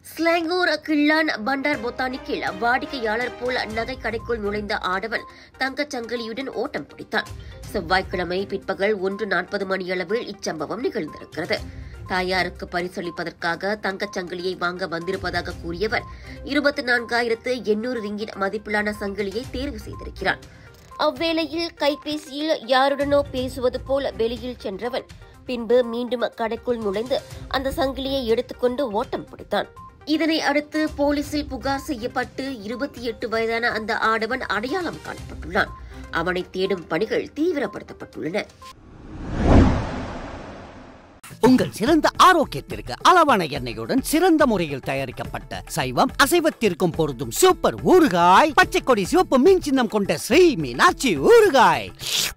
Selangor Klang பண்டார் பொத்தானிக்கில் வாடிக்கையாளர் போல் நகை கடைக்குள் நுழைந்த ஆடவன் தங்கச் சங்கிலியுடன் ஓட்டம் பிடித்தான் செவ்வாய்க்கிழமை பிற்பகல் ஒன்று நாற்பது மணியளவில் இச்சம்பவம் நிகழ்ந்திருக்கிறது தாயாருக்கு பரிசளிப்பதற்காக தங்கச் சங்கிலியை வாங்க வந்திருப்பதாக கூறியவர் இருபத்தி நான்காயிரத்து எண்ணூறு ரிங்கிட் மதிப்பிலான சங்கிலியை தேர்வு செய்திருக்கிறார் அவ்வேளையில் கைபேசியில் யாருடனோ பேசுவது போல வெளியில் சென்றவன் பின்பு மீண்டும் கடைக்குள் நுழைந்து அந்த சங்கிலியை எடுத்துக்கொண்டு ஓட்டம் பிடித்தான் இதனை அடுத்து போலீசில் புகார் செய்யப்பட்டு இருபத்தி எட்டு வயதான அந்த ஆடவன் அடையாளம் காணப்பட்டுள்ளான் அவனை தேடும் பணிகள் தீவிரப்படுத்தப்பட்டுள்ளன உங்கள் சிறந்த ஆரோக்கியத்திற்கு அளவான எண்ணெயுடன் சிறந்த முறையில் தயாரிக்கப்பட்ட சைவம் அசைவத்திற்கும் பொருந்தும் சூப்பர் ஊறுகாய் பச்சை கொடி சிவப்பு மீன் சின்னம் கொண்ட ஸ்ரீ மீனாட்சி ஊறுகாய்